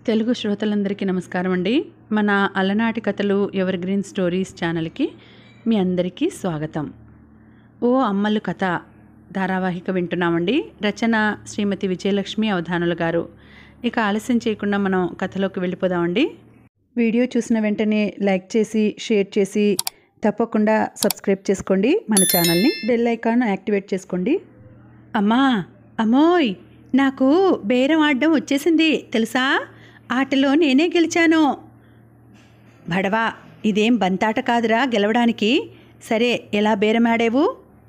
తెలుగు శ్రోతలందరికీ నమస్కారం అండి మన అలనాటి కథలు ఎవర్ గ్రీన్ స్టోరీస్ ఛానల్కి మీ అందరికీ స్వాగతం ఓ అమ్మలు కథ ధారావాహిక వింటున్నామండి రచన శ్రీమతి విజయలక్ష్మి అవధానుల గారు ఇక ఆలస్యం చేయకుండా మనం కథలోకి వెళ్ళిపోదామండి వీడియో చూసిన వెంటనే లైక్ చేసి షేర్ చేసి తప్పకుండా సబ్స్క్రైబ్ చేసుకోండి మన ఛానల్ని బెల్ ఐకాన్ యాక్టివేట్ చేసుకోండి అమ్మా అమ్మోయ్ నాకు బేరం ఆడడం వచ్చేసింది తెలుసా ఆటలో నేనే గెలిచాను భడవా ఇదేం బంతాట కాదురా గెలవడానికి సరే ఎలా బేరం ఆడేవు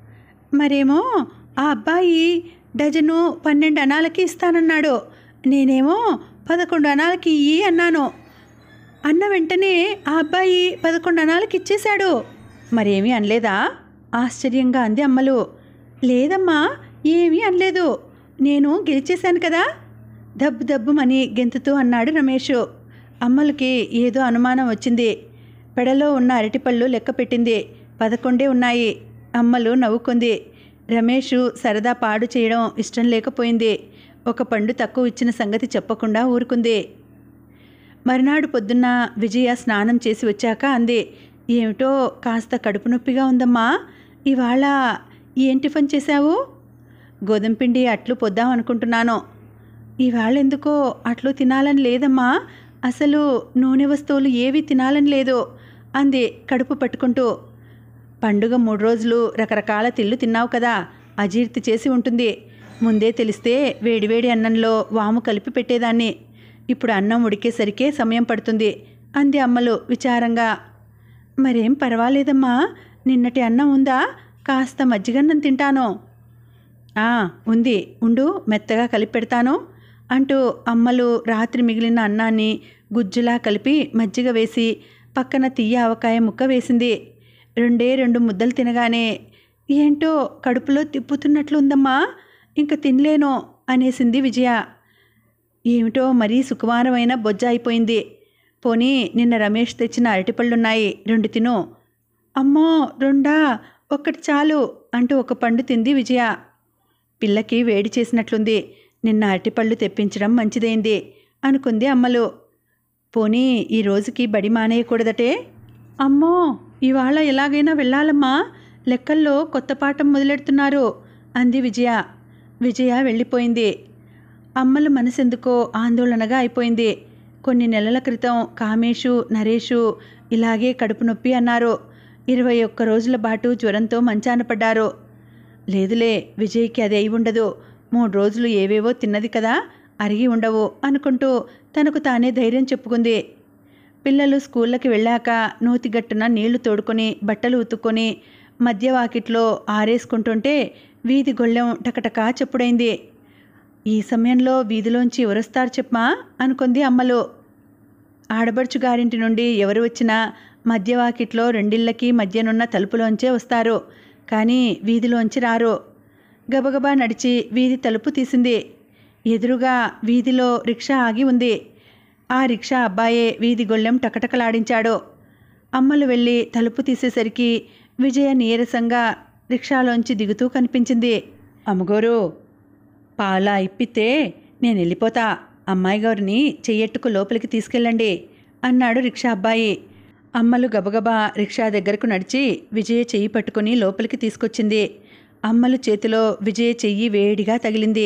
మరేమో ఆ అబ్బాయి డజను పన్నెండు అనాలకి ఇస్తానన్నాడు నేనేమో పదకొండు అనాలకి ఇయ్యి అన్నాను అన్న వెంటనే ఆ అబ్బాయి పదకొండు అనాలకి ఇచ్చేశాడు మరేమీ అనలేదా ఆశ్చర్యంగా అంది అమ్మలు లేదమ్మా ఏమీ అనలేదు నేను గెలిచేశాను కదా దబ్బు దబ్బుమని గెంతుతూ అన్నాడు రమేష్ అమ్మలకి ఏదో అనుమానం వచ్చింది పెడలో ఉన్న అరటిపళ్ళు లెక్క పెట్టింది పదకొండే ఉన్నాయి అమ్మలు నవ్వుకుంది రమేష్ సరదా పాడు చేయడం ఇష్టం లేకపోయింది ఒక పండు తక్కువ ఇచ్చిన సంగతి చెప్పకుండా ఊరుకుంది మరునాడు పొద్దున్న విజయ స్నానం చేసి వచ్చాక అంది ఏమిటో కాస్త కడుపు నొప్పిగా ఉందమ్మా ఇవాళ ఏం టిఫిన్ చేశావు గోధుమ పిండి అట్లు పొద్దాం అనుకుంటున్నాను ఇవాళ ఎందుకో అట్లు తినాలని లేదమ్మా అసలు నూనె వస్తువులు ఏవి తినాలని లేదు అంది కడుపు పట్టుకుంటూ పండుగ మూడు రోజులు రకరకాల తిళ్ళు తిన్నావు కదా అజీర్తి చేసి ఉంటుంది ముందే తెలిస్తే వేడివేడి అన్నంలో వాము కలిపి పెట్టేదాన్ని ఇప్పుడు అన్నం ఉడికేసరికే సమయం పడుతుంది అంది అమ్మలు విచారంగా మరేం పర్వాలేదమ్మా నిన్నటి అన్నం ఉందా కాస్త మజ్జిగన్నం తింటాను ఆ ఉంది ఉండు మెత్తగా కలిపి పెడతాను అంటూ అమ్మలు రాత్రి మిగిలిన అన్నాన్ని గుజ్జులా కలిపి మజ్జిగ వేసి పక్కన తీయ ఆవకాయ ముక్క వేసింది రెండే రెండు ముద్దలు తినగానే ఏంటో కడుపులో తిప్పుతున్నట్లు ఉందమ్మా ఇంక తినలేను అనేసింది విజయ ఏమిటో మరీ సుకుమారమైన బొజ్జ అయిపోయింది పోనీ నిన్న రమేష్ తెచ్చిన అరటిపళ్ళున్నాయి రెండు తిను అమ్మో రెండా ఒక్కటి చాలు అంటూ ఒక పండు తింది విజయ పిల్లకి వేడి చేసినట్లుంది నిన్న అరటిపళ్ళు తెప్పించడం మంచిదైంది అనుకుంది అమ్మలు పోనీ ఈ రోజుకి బడి మానేయకూడదటే అమ్మో ఇవాళ ఎలాగైనా వెళ్ళాలమ్మా లెక్కల్లో కొత్త పాఠం మొదలెడుతున్నారు అంది విజయ విజయ వెళ్ళిపోయింది అమ్మల మనసెందుకో ఆందోళనగా అయిపోయింది కొన్ని నెలల క్రితం కామేషు నరేషు ఇలాగే కడుపు నొప్పి అన్నారు ఇరవై ఒక్క రోజుల పాటు జ్వరంతో మంచాన పడ్డారు లేదులే విజయ్కి అది అయి ఉండదు మూడు రోజులు ఏవేవో తిన్నది కదా అరిగి ఉండవు అనుకుంటూ తనకు తానే ధైర్యం చెప్పుకుంది పిల్లలు స్కూళ్ళకి వెళ్ళాక నూతిగట్టున నీళ్లు తోడుకొని బట్టలు ఉతుక్కొని మధ్య వాకిట్లో ఆరేసుకుంటుంటే వీధి గొళ్ళెం టకటకా చెప్పుడైంది ఈ సమయంలో వీధిలోంచి ఎవరొస్తారు చెప్పమా అనుకుంది అమ్మలు ఆడబడుచు గారింటి నుండి ఎవరు వచ్చినా మధ్య వాకిట్లో రెండిళ్ళకి మధ్యనున్న తలుపులోంచే వస్తారు కానీ వీధిలోంచి రారు గబగబా నడిచి వీధి తలుపు తీసింది ఎదురుగా వీధిలో రిక్షా ఆగి ఉంది ఆ రిక్షా అబ్బాయే వీధి గొళ్ళెం టకటకలాడించాడు అమ్మలు వెళ్ళి తలుపు తీసేసరికి విజయ నీరసంగా రిక్షాలోంచి దిగుతూ కనిపించింది అమ్మగోరు పాలా ఇప్పితే నేను వెళ్ళిపోతా అమ్మాయి గారిని చెయ్యట్టుకు లోపలికి తీసుకెళ్ళండి అన్నాడు రిక్షా అబ్బాయి అమ్మలు గబగబా రిక్షా దగ్గరకు నడిచి విజయ చెయ్యి పట్టుకుని లోపలికి తీసుకొచ్చింది అమ్మలు చేతిలో విజయ చెయ్యి వేడిగా తగిలింది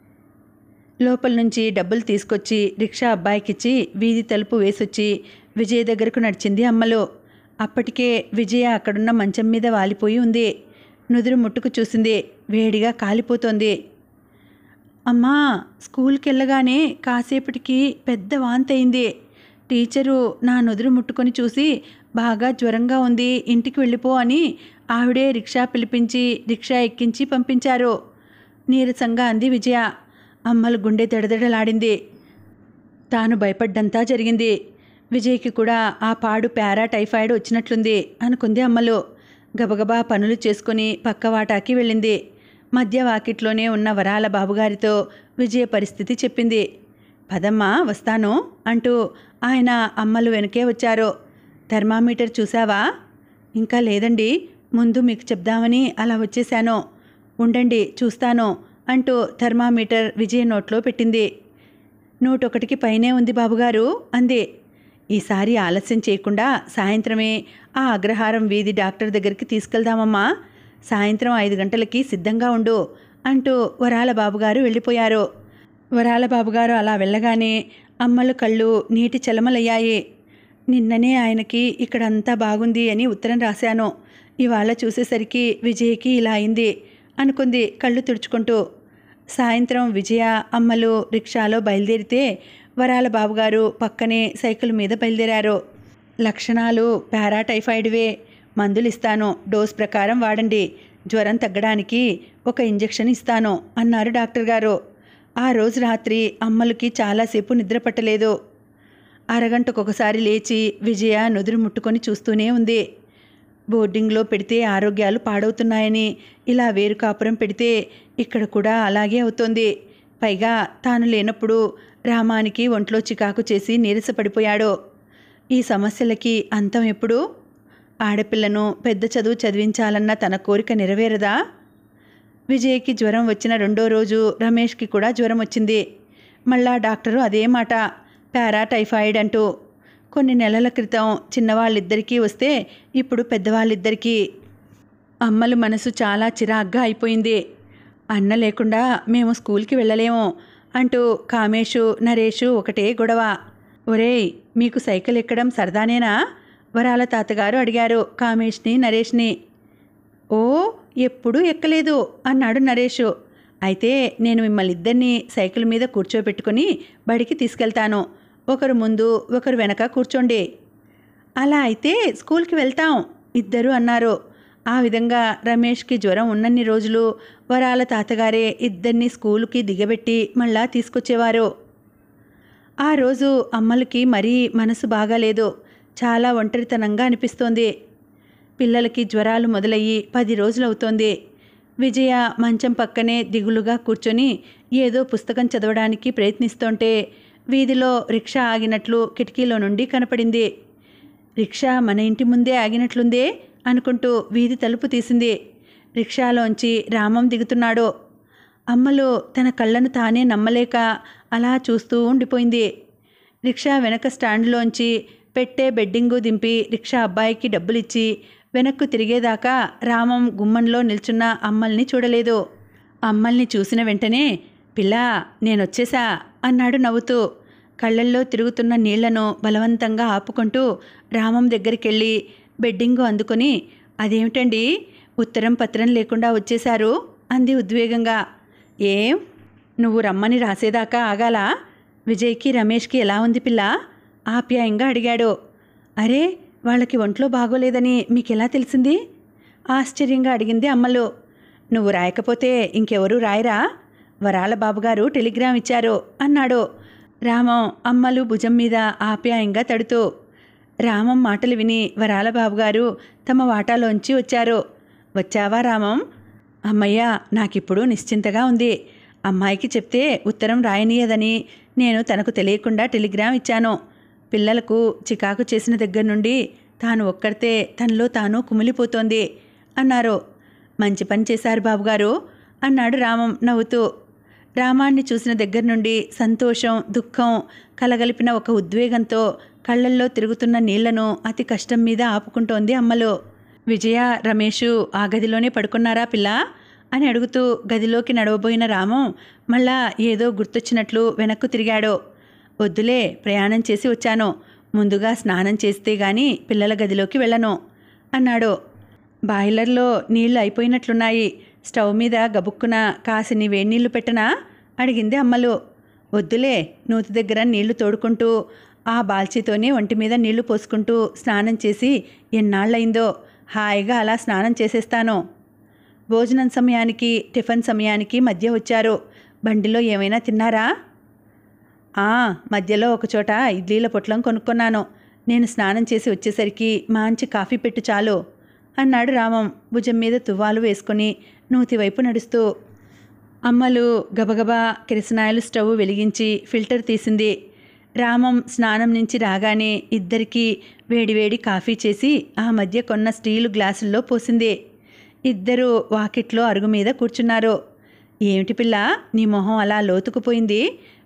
లోపల నుంచి డబ్బులు తీసుకొచ్చి రిక్షా అబ్బాయికిచ్చి వీధి తలుపు వేసొచ్చి విజయ దగ్గరకు నడిచింది అమ్మలు అప్పటికే విజయ అక్కడున్న మంచం మీద వాలిపోయి ఉంది నుదురు ముట్టుకు చూసింది వేడిగా కాలిపోతోంది అమ్మా స్కూల్కి వెళ్ళగానే కాసేపటికి పెద్ద వాంతి అయింది టీచరు నా నుదురు ముట్టుకొని చూసి బాగా జ్వరంగా ఉంది ఇంటికి వెళ్ళిపో అని ఆవిడే రిక్షా పిలిపించి రిక్షా ఎక్కించి పంపించారు నీరసంగా అంది విజయ అమ్మలు గుండె దడదడలాడింది తాను భయపడ్డంతా జరిగింది విజయ్కి కూడా ఆ పాడు పారా టైఫాయిడ్ వచ్చినట్లుంది అనుకుంది అమ్మలు గబగబా పనులు చేసుకుని పక్క వాటాకి వెళ్ళింది మధ్య వాకిట్లోనే ఉన్న వరాల బాబుగారితో విజయ పరిస్థితి చెప్పింది పదమ్మా వస్తాను అంటూ ఆయన అమ్మలు వెనకే వచ్చారు థర్మామీటర్ చూసావా ఇంకా లేదండి ముందు మీకు చెప్దామని అలా వచ్చేశాను ఉండండి చూస్తాను అంటూ థర్మామీటర్ విజయ నోట్లో పెట్టింది నూటొకటికి పైనే ఉంది బాబుగారు అందే ఈసారి ఆలస్యం చేయకుండా సాయంత్రమే ఆ అగ్రహారం వీధి డాక్టర్ దగ్గరికి తీసుకెళ్దామమ్మా సాయంత్రం ఐదు గంటలకి సిద్ధంగా ఉండు అంటూ వరాల బాబుగారు వెళ్ళిపోయారు వరాల బాబుగారు అలా వెళ్ళగానే అమ్మలు కళ్ళు నీటి చలమలయ్యాయి నిన్ననే ఆయనకి ఇక్కడంతా బాగుంది అని ఉత్తరం రాశాను ఇవాళ చూసేసరికి విజయ్కి ఇలా అయింది అనుకుంది కళ్ళు తుడుచుకుంటూ సాయంత్రం విజయ అమ్మలు రిక్షాలో బయలుదేరితే వరాల బాబుగారు పక్కనే సైకిల్ మీద బయలుదేరారు లక్షణాలు పారాటైఫాయిడ్వే మందులు ఇస్తాను డోస్ ప్రకారం వాడండి జ్వరం తగ్గడానికి ఒక ఇంజెక్షన్ ఇస్తాను అన్నారు డాక్టర్ గారు ఆ రోజు రాత్రి అమ్మలకి చాలాసేపు నిద్ర పట్టలేదు అరగంటకొకసారి లేచి విజయ నుదురు ముట్టుకొని చూస్తూనే ఉంది బోర్డింగ్లో పెడితే ఆరోగ్యాలు పాడవుతున్నాయని ఇలా వేరు కాపురం పెడితే ఇక్కడ కూడా అలాగే అవుతోంది పైగా తాను లేనప్పుడు రామానికి ఒంట్లో చికాకు చేసి నీరసపడిపోయాడు ఈ సమస్యలకి అంతం ఎప్పుడు ఆడపిల్లను పెద్ద చదువు చదివించాలన్న తన కోరిక నెరవేరదా విజయ్కి జ్వరం వచ్చిన రెండో రోజు రమేష్కి కూడా జ్వరం వచ్చింది మళ్ళా డాక్టరు అదే మాట పారాటైఫాయిడ్ అంటూ కొన్ని నెలల క్రితం చిన్నవాళ్ళిద్దరికీ వస్తే ఇప్పుడు పెద్దవాళ్ళిద్దరికీ అమ్మలు మనసు చాలా చిరాగ్గా అయిపోయింది అన్న లేకుండా మేము స్కూల్కి వెళ్ళలేము అంటూ కామేషు నరేషు ఒకటే గొడవ ఒరేయ్ మీకు సైకిల్ ఎక్కడం సరదానేనా వరాల తాతగారు అడిగారు కామేష్ని నరేష్ని ఓ ఎప్పుడూ ఎక్కలేదు అన్నాడు నరేషు అయితే నేను మిమ్మల్ని ఇద్దరిని సైకిల్ మీద కూర్చోబెట్టుకుని బడికి తీసుకెళ్తాను ఒకరు ముందు ఒకరు వెనక కూర్చోండి అలా అయితే స్కూల్కి వెళ్తాం ఇద్దరు అన్నారు ఆ విధంగా రమేష్కి జ్వరం ఉన్నన్ని రోజులు వరాల తాతగారే ఇద్దరిని స్కూలుకి దిగబెట్టి మళ్ళా తీసుకొచ్చేవారు ఆ రోజు అమ్మలకి మరీ మనసు బాగాలేదు చాలా ఒంటరితనంగా అనిపిస్తోంది పిల్లలకి జ్వరాలు మొదలయ్యి పది రోజులవుతోంది విజయ మంచం పక్కనే దిగులుగా కూర్చొని ఏదో పుస్తకం చదవడానికి ప్రయత్నిస్తుంటే వీధిలో రిక్షా ఆగినట్లు కిటికీలో నుండి కనపడింది రిక్షా మన ఇంటి ముందే ఆగినట్లుందే అనుకుంటూ వీధి తలుపు తీసింది రిక్షాలోంచి రామం దిగుతున్నాడు అమ్మలు తన కళ్ళను తానే నమ్మలేక అలా చూస్తూ ఉండిపోయింది రిక్షా వెనక స్టాండ్లోంచి పెట్టే బెడ్డింగు దింపి రిక్షా అబ్బాయికి డబ్బులిచ్చి వెనక్కు తిరిగేదాకా రామం గుమ్మంలో నిల్చున్న అమ్మల్ని చూడలేదు అమ్మల్ని చూసిన వెంటనే పిల్లా నేనొచ్చేసా అన్నాడు నవ్వుతూ కళ్ళల్లో తిరుగుతున్న నీళ్లను బలవంతంగా ఆపుకుంటూ రామం దగ్గరికెళ్ళి బెడ్డింగు అందుకొని అదేమిటండి ఉత్తరం పత్రం లేకుండా వచ్చేశారు అంది ఉద్వేగంగా ఏం నువ్వు రమ్మని రాసేదాకా ఆగాలా విజయ్కి రమేష్కి ఎలా ఉంది పిల్ల ఆప్యాయంగా అడిగాడు అరే వాళ్ళకి ఒంట్లో బాగోలేదని మీకెలా తెలిసింది ఆశ్చర్యంగా అడిగింది అమ్మలు నువ్వు రాయకపోతే ఇంకెవరూ రాయరా వరాల బాబుగారు టెలిగ్రామ్ ఇచ్చారు అన్నాడు రామం అమ్మలు భుజం మీద ఆప్యాయంగా తడుతూ రామం మాటలు విని వరాల బాబుగారు తమ వాటాలోంచి వచ్చారు వచ్చావా రామం అమ్మయ్య నాకిప్పుడు నిశ్చింతగా ఉంది అమ్మాయికి చెప్తే ఉత్తరం రాయనీయదని నేను తనకు తెలియకుండా టెలిగ్రామ్ ఇచ్చాను పిల్లలకు చికాకు చేసిన దగ్గర నుండి తాను ఒక్కడితే తనలో తాను కుమిలిపోతోంది అన్నారు మంచి పని చేశారు బాబుగారు అన్నాడు రామం నవ్వుతూ రామాన్ని చూసిన దగ్గర నుండి సంతోషం దుఃఖం కలగలిపిన ఒక ఉద్వేగంతో కళ్ళల్లో తిరుగుతున్న నీళ్లను అతి కష్టం మీద ఆపుకుంటోంది అమ్మలు విజయ రమేషు ఆ గదిలోనే పడుకున్నారా పిల్ల అని అడుగుతూ గదిలోకి నడవబోయిన రామం మళ్ళా ఏదో గుర్తొచ్చినట్లు వెనక్కు తిరిగాడు వద్దులే ప్రయాణం చేసి వచ్చాను ముందుగా స్నానం చేస్తే గాని పిల్లల గదిలోకి వెళ్ళను అన్నాడు బాయిలర్లో నీళ్లు అయిపోయినట్లున్నాయి స్టవ్ మీద గబుక్కున కాసిని వేడినీళ్లు పెట్టనా అడిగింది అమ్మలు వద్దులే నూతి దగ్గర నీళ్లు తోడుకుంటూ ఆ బాల్చీతోనే ఒంటి మీద నీళ్లు పోసుకుంటూ స్నానం చేసి ఎన్నాళ్ళయిందో హాయిగా అలా స్నానం చేసేస్తాను భోజనం సమయానికి టిఫిన్ సమయానికి మధ్య వచ్చారు బండిలో ఏమైనా తిన్నారా ఆ మధ్యలో ఒకచోట ఇడ్లీల పొట్లం కొనుక్కున్నాను నేను స్నానం చేసి వచ్చేసరికి మంచి కాఫీ పెట్టు చాలు అన్నాడు రామం భుజం మీద తువ్వాలు వేసుకొని నూతి వైపు నడుస్తూ అమ్మలు గబగబా కిరసనాయలు స్టవ్ వెలిగించి ఫిల్టర్ తీసింది రామం స్నానం నుంచి రాగానే ఇద్దరికీ వేడివేడి కాఫీ చేసి ఆ మధ్య కొన్న స్టీలు గ్లాసుల్లో పోసింది ఇద్దరు వాకిట్లో అరుగు మీద కూర్చున్నారు ఏమిటి పిల్ల నీ మొహం అలా లోతుకుపోయింది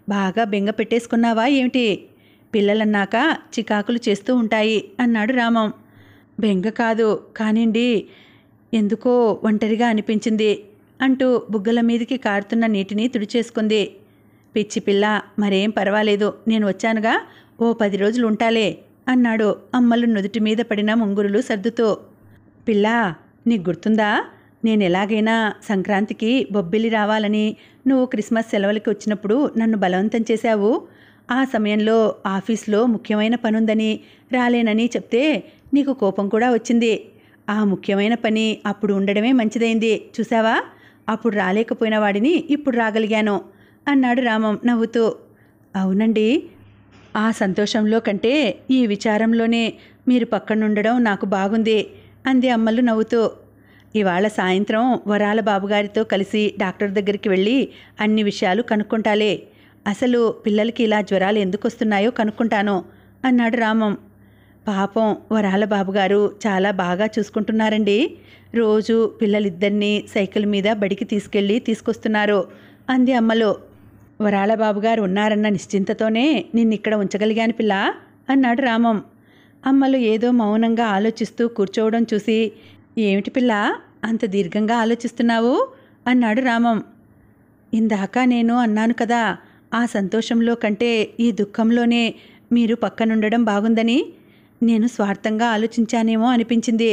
బాగా బెంగ పెట్టేసుకున్నావా ఏమిటి పిల్లలన్నాక చికాకులు చేస్తూ ఉంటాయి అన్నాడు రామం బెంగ కాదు కానివ్వండి ఎందుకో ఒంటరిగా అనిపించింది అంటూ బుగ్గల మీదకి కారుతున్న నీటిని తుడిచేసుకుంది పిచ్చి పిల్ల మరేం పర్వాలేదు నేను వచ్చానుగా ఓ పది రోజులు ఉంటాలే అన్నాడు అమ్మలు నుదుటి మీద పడిన ముంగురులు సర్దుతూ పిల్లా నీకు గుర్తుందా నేను ఎలాగైనా సంక్రాంతికి బొబ్బిలి రావాలని నువ్వు క్రిస్మస్ సెలవులకి వచ్చినప్పుడు నన్ను బలవంతం చేశావు ఆ సమయంలో ఆఫీస్లో ముఖ్యమైన పనుందని రాలేనని చెప్తే నీకు కోపం కూడా వచ్చింది ఆ ముఖ్యమైన పని అప్పుడు ఉండడమే మంచిదైంది చూసావా అప్పుడు రాలేకపోయిన వాడిని ఇప్పుడు రాగలిగాను అన్నాడు రామం నవ్వుతూ అవునండి ఆ సంతోషంలో కంటే ఈ విచారంలోనే మీరు పక్కనుండడం నాకు బాగుంది అంది అమ్మలు నవ్వుతూ ఇవాళ సాయంత్రం వరాల బాబుగారితో కలిసి డాక్టర్ దగ్గరికి వెళ్ళి అన్ని విషయాలు కనుక్కుంటాలే అసలు పిల్లలకి ఇలా జ్వరాలు ఎందుకు వస్తున్నాయో కనుక్కుంటాను అన్నాడు రామం పాపం వరాల బాబుగారు చాలా బాగా చూసుకుంటున్నారండి రోజు పిల్లలిద్దరినీ సైకిల్ మీద బడికి తీసుకెళ్ళి తీసుకొస్తున్నారు అంది అమ్మలో వరాల బాబుగారు ఉన్నారన్న నిశ్చింతతోనే నిన్నిక్కడ ఉంచగలిగాను పిల్ల అన్నాడు రామం అమ్మలు ఏదో మౌనంగా ఆలోచిస్తూ కూర్చోవడం చూసి ఏమిటి పిల్ల అంత దీర్ఘంగా ఆలోచిస్తున్నావు అన్నాడు రామం ఇందాక నేను అన్నాను కదా ఆ సంతోషంలో కంటే ఈ దుఃఖంలోనే మీరు పక్కనుండడం బాగుందని నేను స్వార్థంగా ఆలోచించానేమో అనిపించింది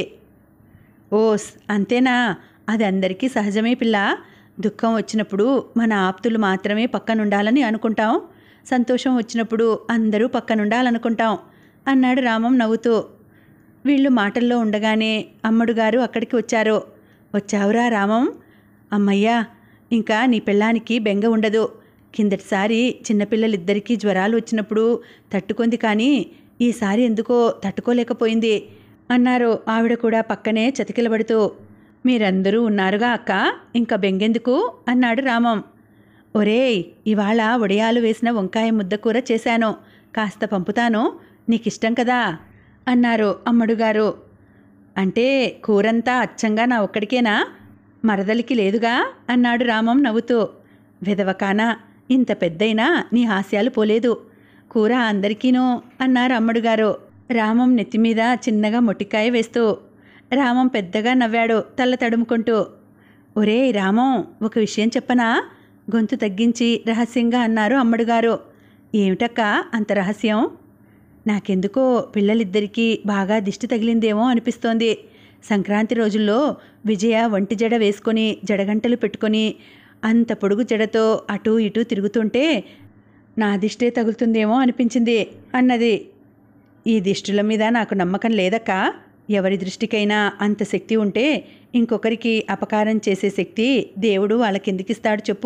ఓస్ అంతేనా అది అందరికీ సహజమే పిల్ల దుఃఖం వచ్చినప్పుడు మన ఆప్తులు మాత్రమే పక్కనుండాలని అనుకుంటాం సంతోషం వచ్చినప్పుడు అందరూ పక్కనుండాలనుకుంటాం అన్నాడు రామం నవ్వుతూ వీళ్ళు మాటల్లో ఉండగానే అమ్మడు గారు అక్కడికి వచ్చారు వచ్చావురా రామం అమ్మయ్యా ఇంకా నీ పెళ్ళానికి బెంగ ఉండదు కిందటిసారి చిన్నపిల్లలిద్దరికీ జ్వరాలు వచ్చినప్పుడు తట్టుకుంది కానీ ఈసారి ఎందుకో తట్టుకోలేకపోయింది అన్నారు ఆవిడ కూడా పక్కనే చతికిలబడుతూ మీరందరూ ఉన్నారుగా అక్క ఇంకా బెంగెందుకు అన్నాడు రామం ఒరేయ్ ఇవాళ వడియాలు వేసిన వంకాయ ముద్ద కూర చేశాను కాస్త పంపుతాను నీకిష్టం కదా అన్నారు అమ్మడుగారు అంటే కూరంతా అచ్చంగా నా ఒక్కడికేనా మరదలికి లేదుగా అన్నాడు రామం నవ్వుతూ విధవకానా ఇంత పెద్దయినా నీ హాస్యాలు పోలేదు కూర అందరికీనూ అన్నారు అమ్మడుగారు రామం నెత్తిమీద చిన్నగా మొట్టికాయ వేస్తూ రామం పెద్దగా నవ్వాడు తల్ల తడుముకుంటూ ఒరే రామం ఒక విషయం చెప్పనా గొంతు తగ్గించి రహస్యంగా అన్నారు అమ్మడుగారు ఏమిటక్క అంత రహస్యం నాకెందుకో పిల్లలిద్దరికీ బాగా దిష్టి తగిలిందేమో అనిపిస్తోంది సంక్రాంతి రోజుల్లో విజయ ఒంటి జడ వేసుకొని జడగంటలు పెట్టుకొని అంత పొడుగు జడతో అటూ ఇటూ తిరుగుతుంటే నా దిష్టే తగులుతుందేమో అనిపించింది అన్నది ఈ దిష్టుల మీద నాకు నమ్మకం లేదక్క ఎవరి దృష్టికైనా అంత శక్తి ఉంటే ఇంకొకరికి అపకారం చేసే శక్తి దేవుడు వాళ్ళకెందుకిస్తాడు చెప్పు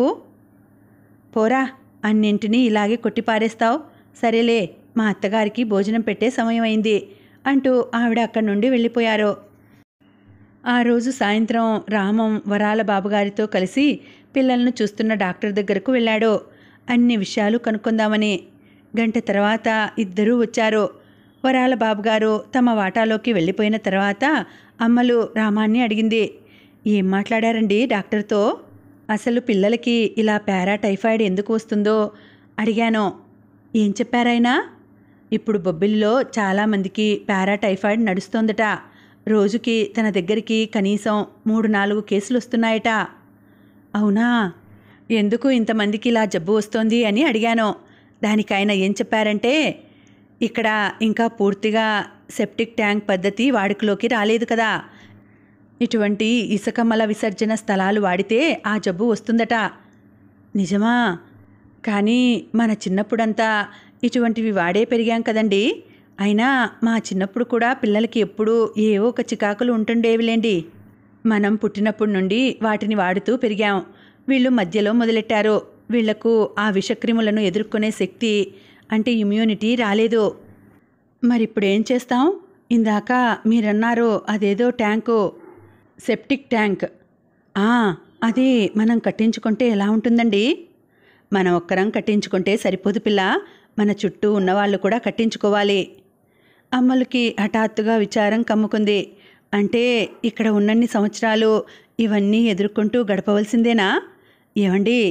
పోరా అన్నింటినీ ఇలాగే కొట్టిపారేస్తావు సరేలే మా అత్తగారికి భోజనం పెట్టే సమయం అయింది అంటూ ఆవిడ అక్కడి నుండి వెళ్ళిపోయారు ఆ రోజు సాయంత్రం రామం వరాల బాబుగారితో కలిసి పిల్లలను చూస్తున్న డాక్టర్ దగ్గరకు వెళ్ళాడు అన్ని విషయాలు కనుక్కుందామని గంట తర్వాత ఇద్దరూ వచ్చారు వరాల బాబుగారు తమ వాటాలోకి వెళ్ళిపోయిన తర్వాత అమ్మలు రామాన్ని అడిగింది ఏం మాట్లాడారండి డాక్టర్తో అసలు పిల్లలకి ఇలా పారా టైఫాయిడ్ ఎందుకు వస్తుందో అడిగాను ఏం చెప్పారాయనా ఇప్పుడు బొబ్బిలిలో చాలామందికి పారా టైఫాయిడ్ నడుస్తోందట రోజుకి తన దగ్గరికి కనీసం మూడు నాలుగు కేసులు వస్తున్నాయట అవునా ఎందుకు ఇంతమందికి ఇలా జబ్బు వస్తోంది అని అడిగాను దానికి ఆయన ఏం చెప్పారంటే ఇక్కడ ఇంకా పూర్తిగా సెప్టిక్ ట్యాంక్ పద్ధతి వాడుకలోకి రాలేదు కదా ఇటువంటి ఇసుక మల విసర్జన స్థలాలు వాడితే ఆ జబ్బు వస్తుందట నిజమా కానీ మన చిన్నప్పుడంతా ఇటువంటివి వాడే పెరిగాం కదండి అయినా మా చిన్నప్పుడు కూడా పిల్లలకి ఎప్పుడూ ఏవో ఒక చికాకులు ఉంటుండేవిలేండి మనం పుట్టినప్పటి నుండి వాటిని వాడుతూ పెరిగాం వీళ్ళు మధ్యలో మొదలెట్టారు వీళ్లకు ఆ విషక్రిములను ఎదుర్కొనే శక్తి అంటే ఇమ్యూనిటీ రాలేదు మరిప్పుడు ఏం చేస్తాం ఇందాక మీరన్నారు అదేదో ట్యాంకు సెప్టిక్ ట్యాంక్ ఆ, అది మనం కట్టించుకుంటే ఎలా ఉంటుందండి మనం ఒక్కరం కట్టించుకుంటే సరిపోదు పిల్ల మన చుట్టూ ఉన్నవాళ్ళు కూడా కట్టించుకోవాలి అమ్మలకి హఠాత్తుగా విచారం కమ్ముకుంది అంటే ఇక్కడ ఉన్నన్ని సంవత్సరాలు ఇవన్నీ ఎదుర్కొంటూ గడపవలసిందేనా ఏమండి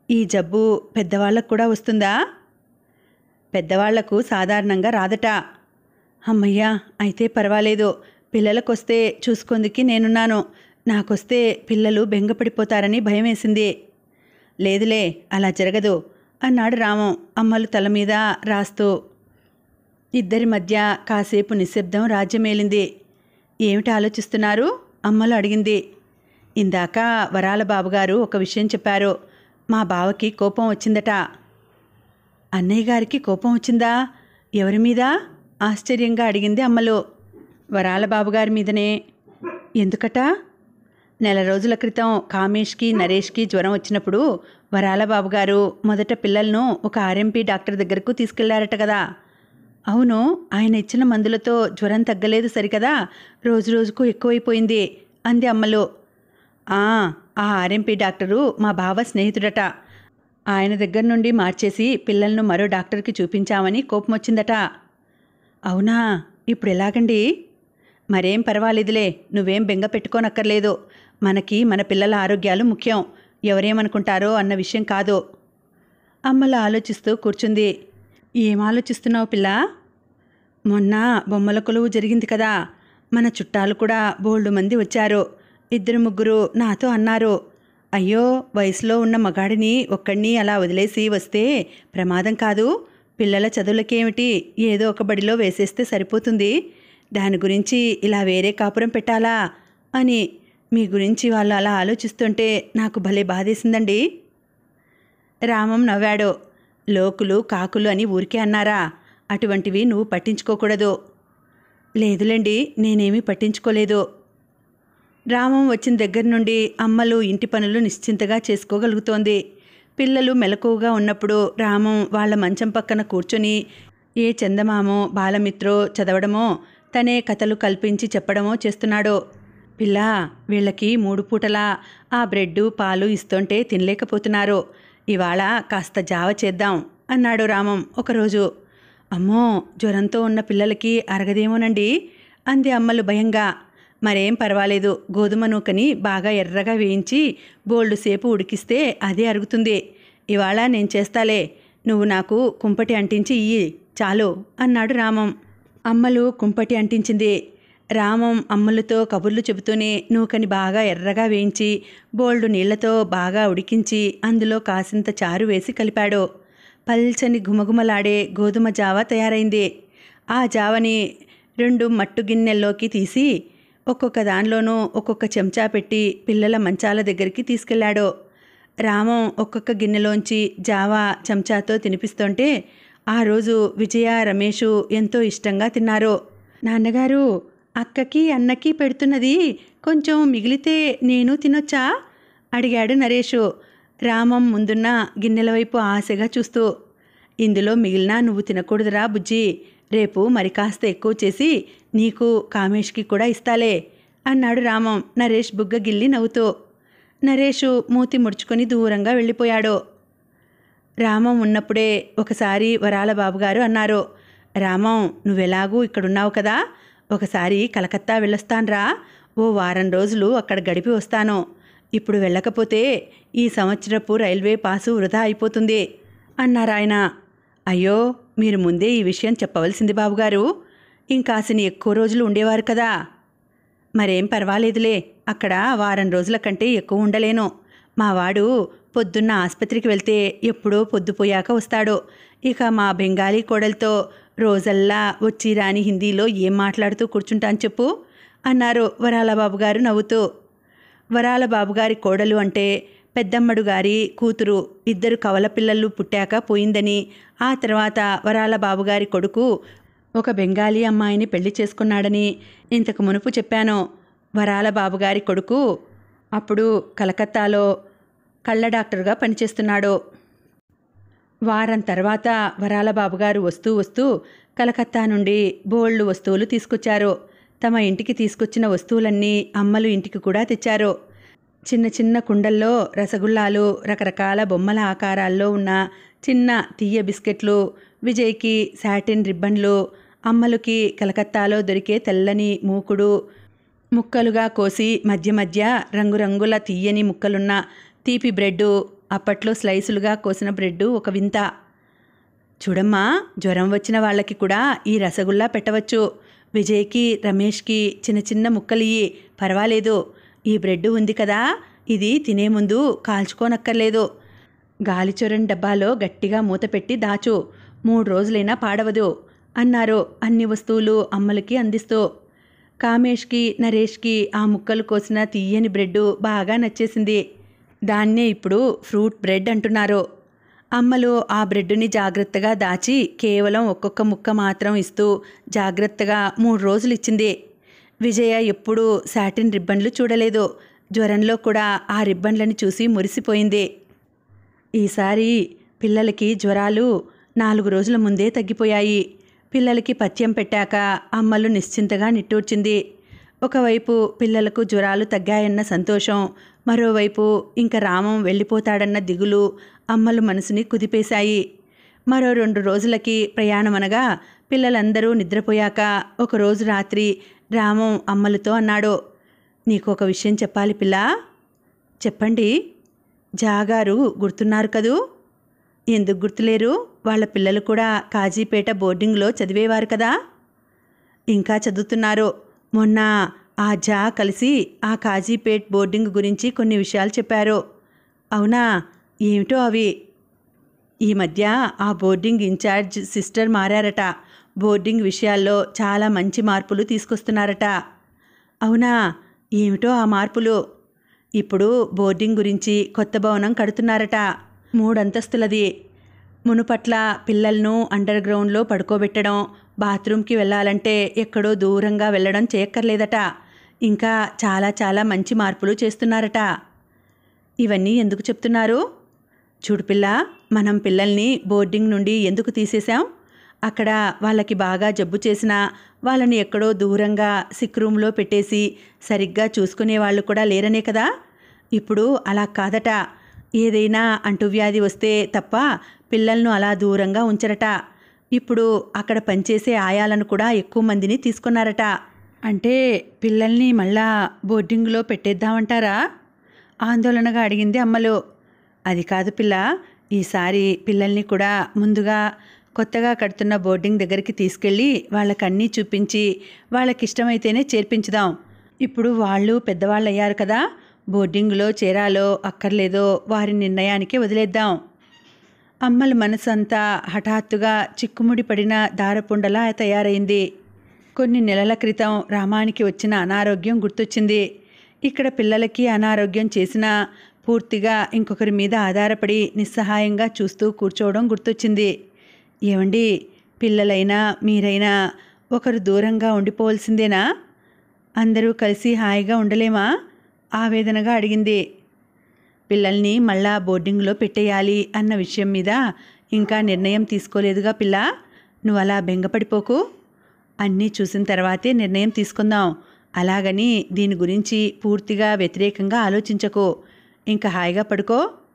ఈ జబ్బు పెద్దవాళ్ళకు కూడా వస్తుందా పెద్దవాళ్లకు సాధారణంగా రాదట అమ్మయ్యా అయితే పర్వాలేదు పిల్లలకొస్తే చూసుకుందికి నేనున్నాను నాకొస్తే పిల్లలు బెంగపడిపోతారని భయం వేసింది లేదులే అలా జరగదు అన్నాడు రామం అమ్మలు తల మీద రాస్తూ ఇద్దరి మధ్య కాసేపు నిశ్శబ్దం రాజ్యమేలింది ఏమిటి ఆలోచిస్తున్నారు అమ్మలు అడిగింది ఇందాక వరాల బాబుగారు ఒక విషయం చెప్పారు మా బావకి కోపం వచ్చిందట అన్నయ్య గారికి కోపం వచ్చిందా ఎవరి మీద ఆశ్చర్యంగా అడిగింది అమ్మలు వరాల బాబుగారి మీదనే ఎందుకట నెల రోజుల క్రితం కామేష్కి నరేష్కి జ్వరం వచ్చినప్పుడు వరాల బాబుగారు మొదట పిల్లలను ఒక ఆర్ఎంపీ డాక్టర్ దగ్గరకు తీసుకెళ్లారట కదా అవును ఆయన ఇచ్చిన మందులతో జ్వరం తగ్గలేదు సరికదా రోజు రోజుకు ఎక్కువైపోయింది అంది అమ్మలు ఆ ఆ ఆర్ఎంపీ డాక్టరు మా బావ స్నేహితుడట ఆయన దగ్గర నుండి మార్చేసి పిల్లలను మరో డాక్టర్కి చూపించామని కోపం వచ్చిందట అవునా ఇప్పుడు ఎలాగండి మరేం పర్వాలేదులే నువ్వేం బెంగ పెట్టుకోనక్కర్లేదు మనకి మన పిల్లల ఆరోగ్యాలు ముఖ్యం ఎవరేమనుకుంటారో అన్న విషయం కాదు అమ్మల ఆలోచిస్తూ కూర్చుంది ఏం ఆలోచిస్తున్నావు పిల్ల మొన్న బొమ్మల కొలువు జరిగింది కదా మన చుట్టాలు కూడా బోల్డు మంది వచ్చారు ఇద్దరు ముగ్గురు నాతో అన్నారు అయ్యో వయసులో ఉన్న మగాడిని ఒక్కడిని అలా వదిలేసి వస్తే ప్రమాదం కాదు పిల్లల చదువులకేమిటి ఏదో ఒక బడిలో వేసేస్తే సరిపోతుంది దాని గురించి ఇలా వేరే కాపురం పెట్టాలా అని మీ గురించి వాళ్ళు అలా ఆలోచిస్తుంటే నాకు భలే బాధేసిందండి రామం నవ్వాడు లోకులు కాకులు అని ఊరికే అన్నారా అటువంటివి నువ్వు పట్టించుకోకూడదు లేదులేండి నేనేమీ పట్టించుకోలేదు రామం వచ్చిన దగ్గర నుండి అమ్మలు ఇంటి పనులు నిశ్చింతగా చేసుకోగలుగుతోంది పిల్లలు మెలకువగా ఉన్నప్పుడు రామం వాళ్ళ మంచం పక్కన కూర్చొని ఏ చందమామో బాలమిత్రో చదవడమో తనే కథలు కల్పించి చెప్పడమో చేస్తున్నాడు పిల్ల వీళ్ళకి మూడు పూటలా ఆ బ్రెడ్డు పాలు ఇస్తుంటే తినలేకపోతున్నారు ఇవాళ కాస్త జావ చేద్దాం అన్నాడు రామం ఒకరోజు అమ్మో జ్వరంతో ఉన్న పిల్లలకి అరగదేమోనండి అంది అమ్మలు భయంగా మరేం పర్వాలేదు గోధుమ నూకని బాగా ఎర్రగా వేయించి బోల్డు సేపు ఉడికిస్తే అదే అరుగుతుంది ఇవాళ నేను చేస్తాలే నువ్వు నాకు కుంపటి అంటించి ఇయ్యి చాలు అన్నాడు రామం అమ్మలు కుంపటి అంటించింది రామం అమ్మలతో కబుర్లు చెబుతూనే నూకని బాగా ఎర్రగా వేయించి బోల్డు నీళ్లతో బాగా ఉడికించి అందులో కాసింత చారు వేసి కలిపాడు పల్చని గుమగుమలాడే గోధుమ జావ తయారైంది ఆ జావని రెండు మట్టు గిన్నెల్లోకి తీసి ఒక్కొక్క దానిలోనూ ఒక్కొక్క చెంచా పెట్టి పిల్లల మంచాల దగ్గరికి తీసుకెళ్లాడు రామం ఒక్కొక్క గిన్నెలోంచి జావా చెంచాతో తినిపిస్తుంటే ఆ రోజు విజయ రమేషు ఎంతో ఇష్టంగా తిన్నారు నాన్నగారు అక్కకి అన్నకి పెడుతున్నది కొంచెం మిగిలితే నేను తినొచ్చా అడిగాడు నరేషు రామం ముందున్న గిన్నెల వైపు ఆశగా చూస్తూ ఇందులో మిగిలినా నువ్వు తినకూడదురా బుజ్జి రేపు మరి కాస్త ఎక్కువ చేసి నీకు కామేష్కి కూడా ఇస్తాలే అన్నాడు రామం నరేష్ బుగ్గ గిల్లి నవ్వుతూ నరేషు మూతి ముడుచుకొని దూరంగా వెళ్ళిపోయాడు రామం ఉన్నప్పుడే ఒకసారి వరాల బాబుగారు అన్నారు రామం నువ్వెలాగూ ఇక్కడున్నావు కదా ఒకసారి కలకత్తా వెళ్ళొస్తాన్రా ఓ వారం రోజులు అక్కడ గడిపి వస్తాను ఇప్పుడు వెళ్ళకపోతే ఈ సంవత్సరపు రైల్వే పాసు వృధా అయిపోతుంది అన్నారాయన అయ్యో మీరు ముందే ఈ విషయం చెప్పవలసింది బాబుగారు ఇంకాసిని ఎక్కువ రోజులు ఉండేవారు కదా మరేం పర్వాలేదులే అక్కడ వారం రోజుల కంటే ఎక్కువ ఉండలేను మా వాడు పొద్దున్న ఆసుపత్రికి వెళ్తే ఎప్పుడో పొద్దుపోయాక వస్తాడు ఇక మా బెంగాలీ కోడలతో రోజల్లా వచ్చి రాని హిందీలో ఏం మాట్లాడుతూ కూర్చుంటాను చెప్పు అన్నారు వరాల బాబుగారు నవ్వుతూ వరాల బాబుగారి కోడలు అంటే పెద్దమ్మడు గారి కూతురు ఇద్దరు కవల పిల్లలు పుట్టాక పోయిందని ఆ తర్వాత వరాల బాబుగారి కొడుకు ఒక బెంగాలీ అమ్మాయిని పెళ్లి చేసుకున్నాడని ఇంతకు మునుపు చెప్పాను వరాల బాబుగారి కొడుకు అప్పుడు కలకత్తాలో కళ్ళ డాక్టర్గా పనిచేస్తున్నాడు వారం తర్వాత వరాల బాబుగారు వస్తూ వస్తూ కలకత్తా నుండి బోల్డ్ వస్తువులు తీసుకొచ్చారు తమ ఇంటికి తీసుకొచ్చిన వస్తువులన్నీ అమ్మలు ఇంటికి కూడా తెచ్చారు చిన్న చిన్న కుండల్లో రసగుల్లాలు రకరకాల బొమ్మల ఆకారాల్లో ఉన్న చిన్న తీయ బిస్కెట్లు విజయ్కి సాటిన్ రిబ్బన్లు అమ్మలకి కలకత్తాలో దొరికే తెల్లని మూకుడు ముక్కలుగా కోసి మధ్య మధ్య రంగురంగుల తీయని ముక్కలున్న తీపి బ్రెడ్డు అప్పట్లో స్లైసులుగా కోసిన బ్రెడ్ ఒక వింత చూడమ్మా జ్వరం వచ్చిన వాళ్ళకి కూడా ఈ రసగుల్లా పెట్టవచ్చు విజయ్కి రమేష్కి చిన్న చిన్న ముక్కలియ్యి పర్వాలేదు ఈ బ్రెడ్ ఉంది కదా ఇది తినే ముందు కాల్చుకోనక్కర్లేదు గాలిచొరని డబ్బాలో గట్టిగా మూత పెట్టి దాచు మూడు రోజులైనా పాడవదు అన్నారు అన్ని వస్తువులు అమ్మలకి అందిస్తూ కామేష్కి నరేష్కి ఆ ముక్కలు కోసిన తీయని బ్రెడ్ బాగా నచ్చేసింది దాన్నే ఇప్పుడు ఫ్రూట్ బ్రెడ్ అంటున్నారు అమ్మలు ఆ బ్రెడ్ని జాగ్రత్తగా దాచి కేవలం ఒక్కొక్క ముక్క మాత్రం ఇస్తూ జాగ్రత్తగా మూడు రోజులు ఇచ్చింది విజయ ఎప్పుడూ సాటిన్ రిబ్బన్లు చూడలేదు జ్వరంలో కూడా ఆ రిబ్బన్లని చూసి మురిసిపోయింది ఈసారి పిల్లలకి జ్వరాలు నాలుగు రోజుల ముందే తగ్గిపోయాయి పిల్లలకి పథ్యం పెట్టాక అమ్మలు నిశ్చింతగా నిట్టూర్చింది ఒకవైపు పిల్లలకు జ్వరాలు తగ్గాయన్న సంతోషం మరోవైపు ఇంక రామం వెళ్ళిపోతాడన్న దిగులు అమ్మలు మనసుని కుదిపేశాయి మరో రెండు రోజులకి ప్రయాణమనగా పిల్లలందరూ నిద్రపోయాక ఒకరోజు రాత్రి రామం అమ్మలతో అన్నాడు నీకు ఒక విషయం చెప్పాలి పిల్ల చెప్పండి జాగారు గుర్తున్నారు కదూ ఎందుకు గుర్తులేరు వాళ్ళ పిల్లలు కూడా కాజీపేట బోర్డింగ్లో చదివేవారు కదా ఇంకా చదువుతున్నారు మొన్న ఆ జా కలిసి ఆ కాజీపేట్ బోర్డింగ్ గురించి కొన్ని విషయాలు చెప్పారు అవునా ఏమిటో అవి ఈ మధ్య ఆ బోర్డింగ్ ఇన్ఛార్జ్ సిస్టర్ మారారట బోర్డింగ్ విషయాల్లో చాలా మంచి మార్పులు తీసుకొస్తున్నారట అవునా ఏమిటో ఆ మార్పులు ఇప్పుడు బోర్డింగ్ గురించి కొత్త భవనం కడుతున్నారట మూడంతస్తులది మునుపట్ల పిల్లలను అండర్ గ్రౌండ్లో పడుకోబెట్టడం బాత్రూమ్కి వెళ్ళాలంటే ఎక్కడో దూరంగా వెళ్ళడం చేయక్కర్లేదట ఇంకా చాలా చాలా మంచి మార్పులు చేస్తున్నారట ఇవన్నీ ఎందుకు చెప్తున్నారు చూడు పిల్ల మనం పిల్లల్ని బోర్డింగ్ నుండి ఎందుకు తీసేశాం అక్కడ వాళ్ళకి బాగా జబ్బు చేసినా వాళ్ళని ఎక్కడో దూరంగా సిక్ రూమ్లో పెట్టేసి సరిగ్గా చూసుకునే వాళ్ళు కూడా లేరనే కదా ఇప్పుడు అలా కాదట ఏదైనా అంటువ్యాధి వస్తే తప్ప పిల్లలను అలా దూరంగా ఉంచరట ఇప్పుడు అక్కడ పనిచేసే ఆయాలను కూడా ఎక్కువ మందిని తీసుకున్నారట అంటే పిల్లల్ని మళ్ళా బోర్డింగ్లో పెట్టేద్దామంటారా ఆందోళనగా అడిగింది అమ్మలు అది కాదు పిల్ల ఈసారి పిల్లల్ని కూడా ముందుగా కొత్తగా కడుతున్న బోర్డింగ్ దగ్గరికి తీసుకెళ్ళి వాళ్ళకన్నీ చూపించి వాళ్ళకి ఇష్టమైతేనే చేర్పించుదాం ఇప్పుడు వాళ్ళు పెద్దవాళ్ళు అయ్యారు కదా బోర్డింగ్లో చేరాలో అక్కర్లేదో వారి నిర్ణయానికి వదిలేద్దాం అమ్మల మనసంతా హఠాత్తుగా చిక్కుముడి పడిన దారపుండలా తయారైంది కొన్ని నెలల క్రితం రామానికి వచ్చిన అనారోగ్యం గుర్తొచ్చింది ఇక్కడ పిల్లలకి అనారోగ్యం చేసినా పూర్తిగా ఇంకొకరి మీద ఆధారపడి నిస్సహాయంగా చూస్తూ కూర్చోవడం గుర్తొచ్చింది ఏమండి పిల్లలైనా మీరైనా ఒకరు దూరంగా ఉండిపోవలసిందేనా అందరూ కలిసి హాయిగా ఉండలేమా ఆవేదనగా అడిగింది పిల్లల్ని మళ్ళా బోర్డింగ్లో పెట్టేయాలి అన్న విషయం మీద ఇంకా నిర్ణయం తీసుకోలేదుగా పిల్ల నువ్వు అలా బెంగపడిపోకు అన్నీ చూసిన తర్వాతే నిర్ణయం తీసుకుందాం అలాగని దీని గురించి పూర్తిగా వ్యతిరేకంగా ఆలోచించకు ఇంకా హాయిగా పడుకో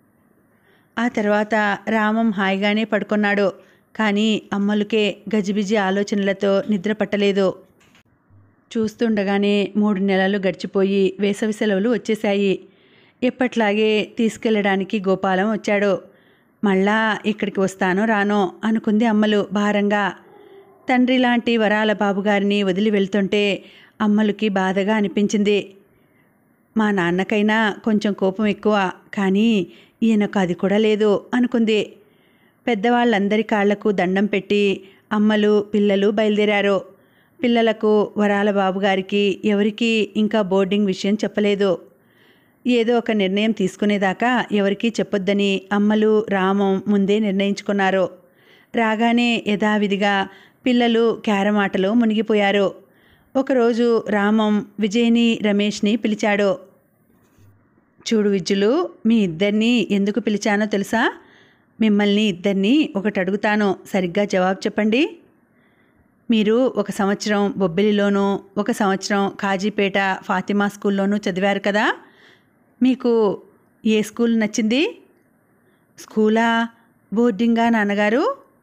ఆ తర్వాత రామం హాయిగానే పడుకున్నాడు కానీ అమ్మలకే గజిబిజి ఆలోచనలతో నిద్ర పట్టలేదు చూస్తుండగానే మూడు నెలలు గడిచిపోయి వేసవి సెలవులు వచ్చేశాయి ఎప్పట్లాగే తీసుకెళ్ళడానికి గోపాలం వచ్చాడు మళ్ళా ఇక్కడికి వస్తానో రానో అనుకుంది అమ్మలు భారంగా తండ్రి లాంటి వరాల బాబుగారిని వదిలి వెళ్తుంటే అమ్మలకి బాధగా అనిపించింది మా నాన్నకైనా కొంచెం కోపం ఎక్కువ కానీ ఈయనకు అది కూడా లేదు అనుకుంది పెద్దవాళ్ళందరి కాళ్లకు దండం పెట్టి అమ్మలు పిల్లలు బయలుదేరారు పిల్లలకు వరాల బాబుగారికి ఎవరికీ ఇంకా బోర్డింగ్ విషయం చెప్పలేదు ఏదో ఒక నిర్ణయం తీసుకునేదాకా ఎవరికీ చెప్పొద్దని అమ్మలు రామం ముందే నిర్ణయించుకున్నారు రాగానే యథావిధిగా పిల్లలు క్యారమ్ ఆటలో మునిగిపోయారు ఒకరోజు రామం విజయ్ని రమేష్ని పిలిచాడు చూడు విజ్జులు మీ ఇద్దరిని ఎందుకు పిలిచానో తెలుసా మిమ్మల్ని ఇద్దరిని ఒకటి అడుగుతాను సరిగ్గా జవాబు చెప్పండి మీరు ఒక సంవత్సరం బొబ్బిలిలోనూ ఒక సంవత్సరం కాజీపేట ఫాతిమా స్కూల్లోనూ చదివారు కదా మీకు ఏ స్కూల్ నచ్చింది స్కూలా బోర్డింగా నాన్నగారు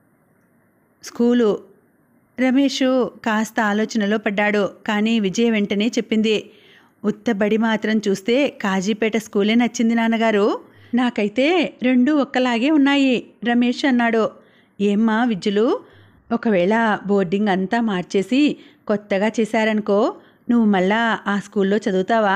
స్కూలు రమేష్ కాస్త ఆలోచనలో పడ్డాడు కానీ విజయ వెంటనే చెప్పింది ఉత్త బడి మాత్రం చూస్తే కాజీపేట స్కూలే నచ్చింది నాన్నగారు నాకైతే రెండు ఒక్కలాగే ఉన్నాయి రమేష్ అన్నాడు ఏమ్మా విద్యులు ఒకవేళ బోర్డింగ్ అంతా మార్చేసి కొత్తగా చేశారనుకో నువ్వు మళ్ళా ఆ స్కూల్లో చదువుతావా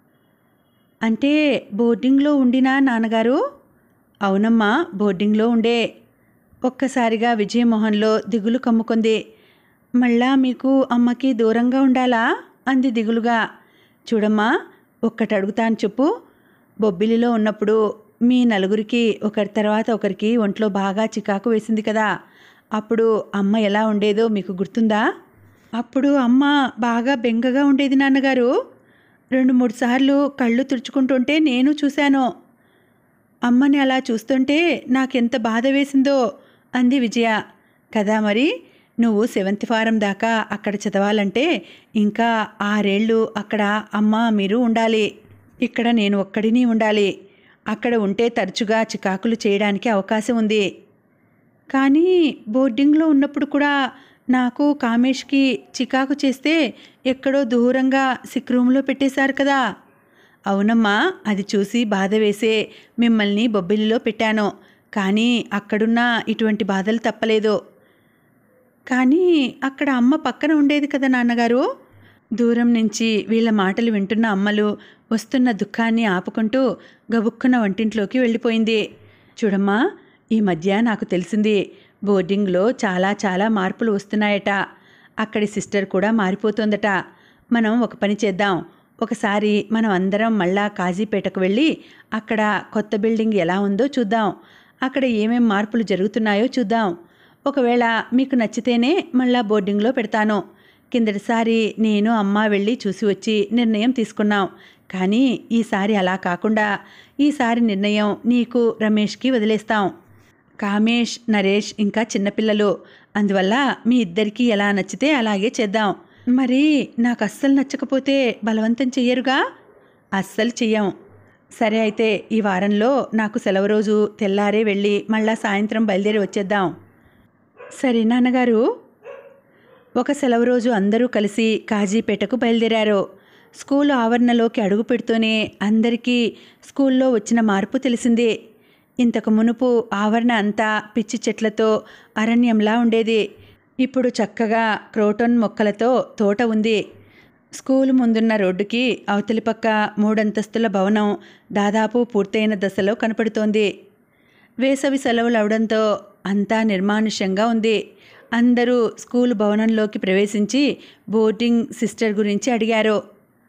అంటే బోర్డింగ్లో ఉండినా నాన్నగారు అవునమ్మా బోర్డింగ్లో ఉండే ఒక్కసారిగా విజయమోహన్లో దిగులు కమ్ముకుంది మళ్ళా మీకు అమ్మకి దూరంగా ఉండాలా అంది దిగులుగా చూడమ్మా ఒక్కటి అడుగుతాను చెప్పు బొబ్బిలిలో ఉన్నప్పుడు మీ నలుగురికి ఒకరి తర్వాత ఒకరికి ఒంట్లో బాగా చికాకు వేసింది కదా అప్పుడు అమ్మ ఎలా ఉండేదో మీకు గుర్తుందా అప్పుడు అమ్మ బాగా బెంగగా ఉండేది నాన్నగారు రెండు మూడు సార్లు కళ్ళు తుడుచుకుంటుంటే నేను చూశాను అమ్మని అలా చూస్తుంటే నాకెంత బాధ వేసిందో అంది విజయ కదా మరి నువ్వు సెవెంత్ ఫారం దాకా అక్కడ చదవాలంటే ఇంకా ఆరేళ్ళు అక్కడ అమ్మ మీరు ఉండాలి ఇక్కడ నేను ఒక్కడిని ఉండాలి అక్కడ ఉంటే తరచుగా చికాకులు చేయడానికి అవకాశం ఉంది కానీ బోర్డింగ్లో ఉన్నప్పుడు కూడా నాకు కామేష్కి చికాకు చేస్తే ఎక్కడో దూరంగా సిక్ రూమ్లో పెట్టేశారు కదా అవునమ్మా అది చూసి బాధ వేసే మిమ్మల్ని బొబ్బిలిలో పెట్టాను కానీ అక్కడున్న ఇటువంటి బాధలు తప్పలేదు కానీ అక్కడ అమ్మ పక్కన ఉండేది కదా నాన్నగారు దూరం నుంచి వీళ్ళ మాటలు వింటున్న అమ్మలు వస్తున్న దుఃఖాన్ని ఆపుకుంటూ గబుక్కున వంటింట్లోకి వెళ్ళిపోయింది చూడమ్మా ఈ మధ్య నాకు తెలిసింది బోర్డింగ్లో చాలా చాలా మార్పులు వస్తున్నాయట అక్కడి సిస్టర్ కూడా మారిపోతుందట మనం ఒక పని చేద్దాం ఒకసారి మనం అందరం మళ్ళా కాజీపేటకు వెళ్ళి అక్కడ కొత్త బిల్డింగ్ ఎలా ఉందో చూద్దాం అక్కడ ఏమేం మార్పులు జరుగుతున్నాయో చూద్దాం ఒకవేళ మీకు నచ్చితేనే మళ్ళా బోర్డింగ్లో పెడతాను కిందటిసారి నేను అమ్మ వెళ్ళి చూసి వచ్చి నిర్ణయం తీసుకున్నాం కానీ ఈసారి అలా కాకుండా ఈసారి నిర్ణయం నీకు రమేష్కి వదిలేస్తాం కామేష్ నరేష్ ఇంకా చిన్నపిల్లలు అందువల్ల మీ ఇద్దరికీ ఎలా నచ్చితే అలాగే చేద్దాం మరి నాకు అస్సలు నచ్చకపోతే బలవంతం చెయ్యరుగా అస్సలు చెయ్యం సరే అయితే ఈ వారంలో నాకు సెలవు రోజు తెల్లారే వెళ్ళి మళ్ళా సాయంత్రం బయలుదేరి వచ్చేద్దాం సరే నాన్నగారు ఒక సెలవు రోజు అందరూ కలిసి కాజీపేటకు బయలుదేరారు స్కూల్ ఆవరణలోకి అడుగు పెడుతూనే అందరికీ స్కూల్లో వచ్చిన మార్పు తెలిసింది ఇంతకు మునుపు ఆవరణ అంతా పిచ్చి చెట్లతో అరణ్యంలా ఉండేది ఇప్పుడు చక్కగా క్రోటన్ మొక్కలతో తోట ఉంది స్కూల్ ముందున్న రోడ్డుకి అవతలి పక్క మూడంతస్తుల భవనం దాదాపు పూర్తయిన దశలో కనపడుతోంది వేసవి సెలవులు అవడంతో అంతా నిర్మానుష్యంగా ఉంది అందరూ స్కూల్ భవనంలోకి ప్రవేశించి బోర్డింగ్ సిస్టర్ గురించి అడిగారు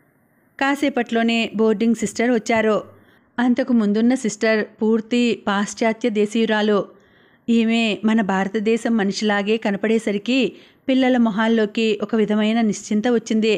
కాసేపట్లోనే బోర్డింగ్ సిస్టర్ వచ్చారు అంతకు ముందున్న సిస్టర్ పూర్తి పాశ్చాత్య దేశీయురాలు ఈమె మన భారతదేశం మనిషిలాగే కనపడేసరికి పిల్లల మొహాల్లోకి ఒక విధమైన నిశ్చింత వచ్చింది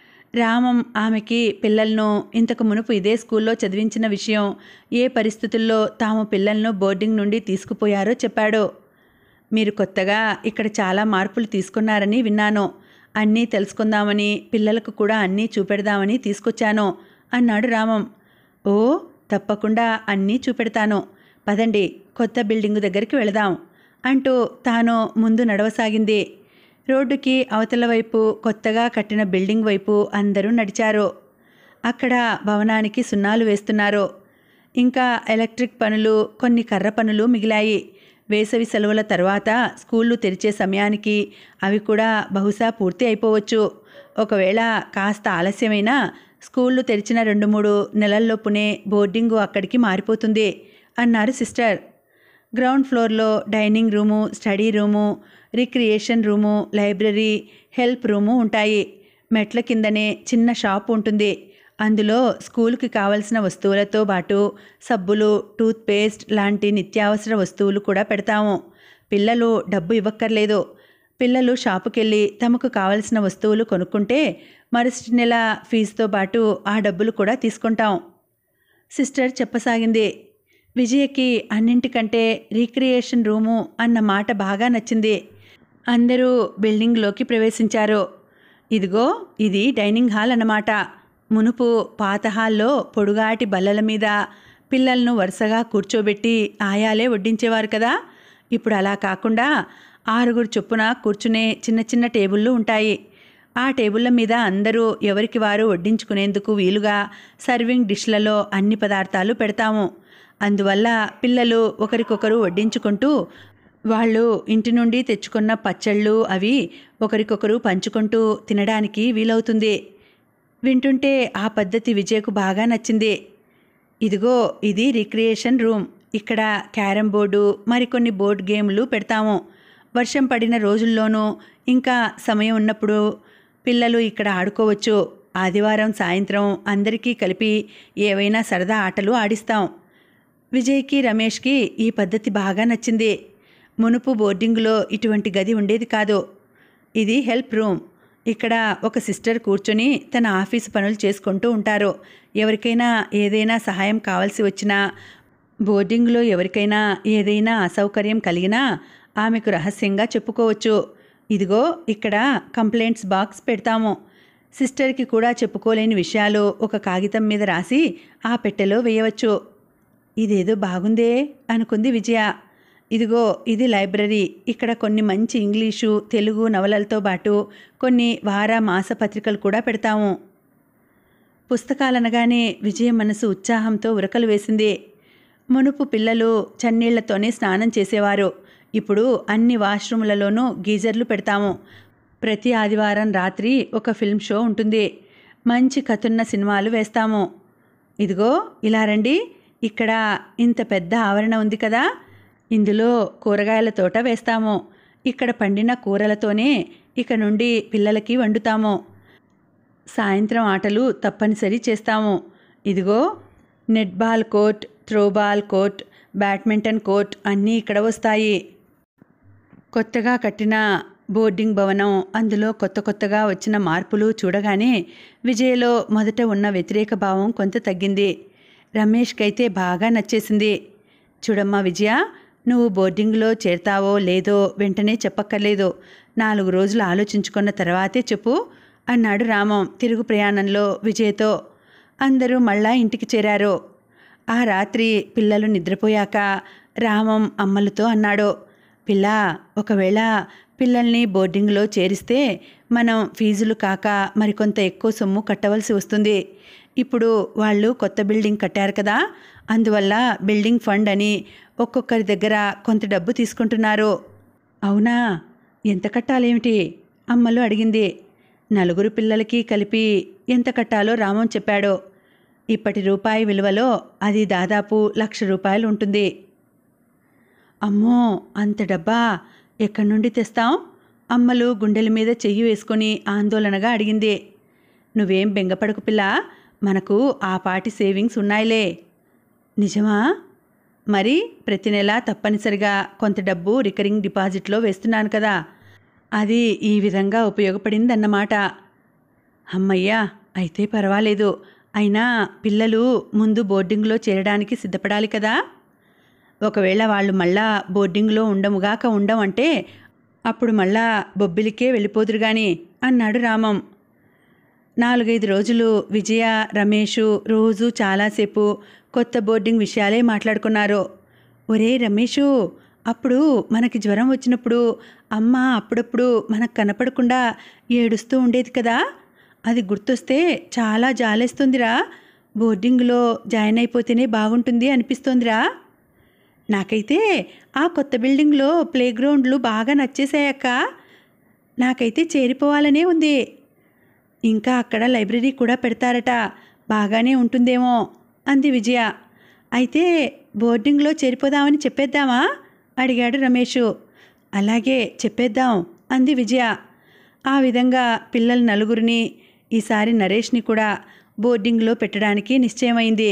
రామం ఆమెకి పిల్లలను ఇంతకు మునుపు ఇదే స్కూల్లో చదివించిన విషయం ఏ పరిస్థితుల్లో తాము పిల్లలను బోర్డింగ్ నుండి తీసుకుపోయారో చెప్పాడు మీరు కొత్తగా ఇక్కడ చాలా మార్పులు తీసుకున్నారని విన్నాను అన్నీ తెలుసుకుందామని పిల్లలకు కూడా అన్నీ చూపెడదామని తీసుకొచ్చాను అన్నాడు రామం ఓ తప్పకుండా అన్నీ చూపెడతాను పదండి కొత్త బిల్డింగు దగ్గరికి వెళదాం అంటూ తాను ముందు నడవసాగింది రోడ్డుకి అవతల వైపు కొత్తగా కట్టిన బిల్డింగ్ వైపు అందరూ నడిచారు అక్కడ భవనానికి సున్నాలు వేస్తున్నారు ఇంకా ఎలక్ట్రిక్ పనులు కొన్ని కర్ర పనులు మిగిలాయి వేసవి సెలవుల తర్వాత స్కూళ్ళు తెరిచే సమయానికి అవి కూడా బహుశా పూర్తి అయిపోవచ్చు ఒకవేళ కాస్త ఆలస్యమైనా స్కూళ్ళు తెరిచిన రెండు మూడు నెలల్లోపునే బోర్డింగు అక్కడికి మారిపోతుంది అన్నారు సిస్టర్ గ్రౌండ్ ఫ్లోర్లో dining room study room recreation room library help room ఉంటాయి మెట్ల కిందనే చిన్న షాప్ ఉంటుంది అందులో స్కూల్కి కావలసిన వస్తువులతో పాటు సబ్బులు టూత్పేస్ట్ లాంటి నిత్యావసర వస్తువులు కూడా పెడతాము పిల్లలు డబ్బు ఇవ్వక్కర్లేదు పిల్లలు షాపుకెళ్ళి తమకు కావలసిన వస్తువులు కొనుక్కుంటే మరుసటి నెల ఫీజుతో పాటు ఆ డబ్బులు కూడా తీసుకుంటాం సిస్టర్ చెప్పసాగింది విజయకి అన్నింటికంటే రీక్రియేషన్ రూము అన్న మాట బాగా నచ్చింది అందరూ బిల్డింగ్లోకి ప్రవేశించారు ఇదిగో ఇది డైనింగ్ హాల్ అన్నమాట మునుపు పాత హాల్లో పొడుగాటి బల్లల మీద పిల్లలను వరుసగా కూర్చోబెట్టి ఆయాలే వడ్డించేవారు కదా ఇప్పుడు అలా కాకుండా ఆరుగురు చొప్పున కూర్చునే చిన్న చిన్న టేబుళ్ళు ఉంటాయి ఆ టేబుళ్ళ మీద అందరూ ఎవరికి వారు వడ్డించుకునేందుకు వీలుగా సర్వింగ్ డిష్లలో అన్ని పదార్థాలు పెడతాము అందువల్ల పిల్లలు ఒకరికొకరు వడ్డించుకుంటూ వాళ్ళు ఇంటి నుండి తెచ్చుకున్న పచ్చళ్ళు అవి ఒకరికొకరు పంచుకుంటూ తినడానికి వీలవుతుంది వింటుంటే ఆ పద్ధతి విజయకు బాగా నచ్చింది ఇదిగో ఇది రిక్రియేషన్ రూమ్ ఇక్కడ క్యారం బోర్డు మరికొన్ని బోర్డ్ గేమ్లు పెడతాము వర్షం పడిన రోజుల్లోనూ ఇంకా సమయం ఉన్నప్పుడు పిల్లలు ఇక్కడ ఆడుకోవచ్చు ఆదివారం సాయంత్రం అందరికీ కలిపి ఏవైనా సరదా ఆటలు ఆడిస్తాం విజయ్కి రమేష్కి ఈ పద్ధతి బాగా నచ్చింది మునుపు బోర్డింగ్లో ఇటువంటి గది ఉండేది కాదు ఇది హెల్ప్ రూమ్ ఇక్కడ ఒక సిస్టర్ కూర్చొని తన ఆఫీసు పనులు చేసుకుంటూ ఉంటారు ఎవరికైనా ఏదైనా సహాయం కావాల్సి వచ్చినా బోర్డింగ్లో ఎవరికైనా ఏదైనా అసౌకర్యం కలిగినా ఆమెకు రహస్యంగా చెప్పుకోవచ్చు ఇదిగో ఇక్కడ కంప్లైంట్స్ బాక్స్ పెడతాము సిస్టర్కి కూడా చెప్పుకోలేని విషయాలు ఒక కాగితం మీద రాసి ఆ పెట్టెలో వేయవచ్చు ఇదేదో బాగుందే అనుకుంది విజయ ఇదిగో ఇది లైబ్రరీ ఇక్కడ కొన్ని మంచి ఇంగ్లీషు తెలుగు నవలలతో పాటు కొన్ని వార మాస పత్రికలు కూడా పెడతాము పుస్తకాలనగానే విజయ మనసు ఉత్సాహంతో ఉరకలు వేసింది మునుపు పిల్లలు చన్నీళ్లతోనే స్నానం చేసేవారు ఇప్పుడు అన్ని వాష్రూములలోనూ గీజర్లు పెడతాము ప్రతి ఆదివారం రాత్రి ఒక ఫిల్మ్ షో ఉంటుంది మంచి కథున్న సినిమాలు వేస్తాము ఇదిగో ఇలా రండి ఇక్కడ ఇంత పెద్ద ఆవరణ ఉంది కదా ఇందులో కూరగాయల తోట వేస్తాము ఇక్కడ పండిన కూరలతోనే ఇక నుండి పిల్లలకి వండుతాము సాయంత్రం ఆటలు తప్పనిసరి చేస్తాము ఇదిగో netball court throwball court badminton court అన్నీ ఇక్కడ వస్తాయి కొత్తగా కట్టిన బోర్డింగ్ భవనం అందులో కొత్త కొత్తగా వచ్చిన మార్పులు చూడగానే విజయలో మొదట ఉన్న వ్యతిరేక భావం కొంత తగ్గింది రమేష్కైతే బాగా నచ్చేసింది చూడమ్మా విజయ నువ్వు బోర్డింగ్లో చేరతావో లేదో వెంటనే చెప్పక్కర్లేదు నాలుగు రోజులు ఆలోచించుకున్న తర్వాతే చెప్పు అన్నాడు రామం తిరుగు ప్రయాణంలో విజయ్తో అందరూ మళ్ళా ఇంటికి చేరారు ఆ రాత్రి పిల్లలు నిద్రపోయాక రామం అమ్మలతో అన్నాడు పిల్ల ఒకవేళ పిల్లల్ని బోర్డింగ్లో చేరిస్తే మనం ఫీజులు కాక మరికొంత ఎక్కువ సొమ్ము కట్టవలసి వస్తుంది ఇప్పుడు వాళ్ళు కొత్త బిల్డింగ్ కట్టారు కదా అందువల్ల బిల్డింగ్ ఫండ్ అని ఒక్కొక్కరి దగ్గర కొంత డబ్బు తీసుకుంటున్నారు అవునా ఎంత కట్టాలేమిటి అమ్మలు అడిగింది నలుగురు పిల్లలకి కలిపి ఎంత కట్టాలో రామం చెప్పాడు ఇప్పటి రూపాయి విలువలో అది దాదాపు లక్ష రూపాయలు ఉంటుంది అమ్మో అంత డబ్బా ఎక్కడి నుండి తెస్తాం అమ్మలు గుండెల మీద చెయ్యి వేసుకొని ఆందోళనగా అడిగింది నువ్వేం బెంగపడకు పిల్ల మనకు ఆ పాటి సేవింగ్స్ ఉన్నాయిలే నిజమా మరి ప్రతి నెల తప్పనిసరిగా కొంత డబ్బు రికరింగ్ డిపాజిట్లో వేస్తున్నాను కదా అది ఈ విధంగా ఉపయోగపడిందన్నమాట అమ్మయ్యా అయితే పర్వాలేదు అయినా పిల్లలు ముందు బోర్డింగ్లో చేరడానికి సిద్ధపడాలి కదా ఒకవేళ వాళ్ళు మళ్ళా బోర్డింగ్లో ఉండముగాక ఉండం అంటే అప్పుడు మళ్ళా బొబ్బిలికే వెళ్ళిపోదురు గాని అన్నాడు రామం నాలుగైదు రోజులు విజయ రమేషు రోజు చాలాసేపు కొత్త బోర్డింగ్ విషయాలే మాట్లాడుకున్నారు ఒరే రమేషు అప్పుడు మనకి జ్వరం వచ్చినప్పుడు అమ్మ అప్పుడప్పుడు మనకు కనపడకుండా ఏడుస్తూ ఉండేది కదా అది గుర్తొస్తే చాలా జాలేస్తుందిరా బోర్డింగ్లో జాయిన్ అయిపోతేనే బాగుంటుంది అనిపిస్తోందిరా నాకైతే ఆ కొత్త బిల్డింగ్లో ప్లే గ్రౌండ్లు బాగా నచ్చేసాయక్క నాకైతే చేరిపోవాలనే ఉంది ఇంకా అక్కడ లైబ్రరీ కూడా పెడతారట బాగానే ఉంటుందేమో అంది విజయ అయితే బోర్డింగ్లో చేరిపోదామని చెప్పేద్దామా అడిగాడు రమేషు అలాగే చెప్పేద్దాం అంది విజయ ఆ విధంగా పిల్లల నలుగురిని ఈసారి నరేష్ని కూడా బోర్డింగ్లో పెట్టడానికి నిశ్చయమైంది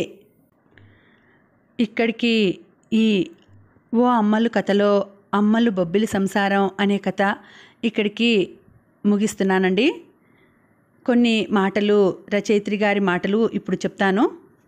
ఇక్కడికి ఈ ఓ అమ్మలు కథలో అమ్మలు బొబ్బిలి సంసారం అనే కథ ఇక్కడికి ముగిస్తున్నానండి కొన్ని మాటలు రచయిత్రి గారి మాటలు ఇప్పుడు చెప్తాను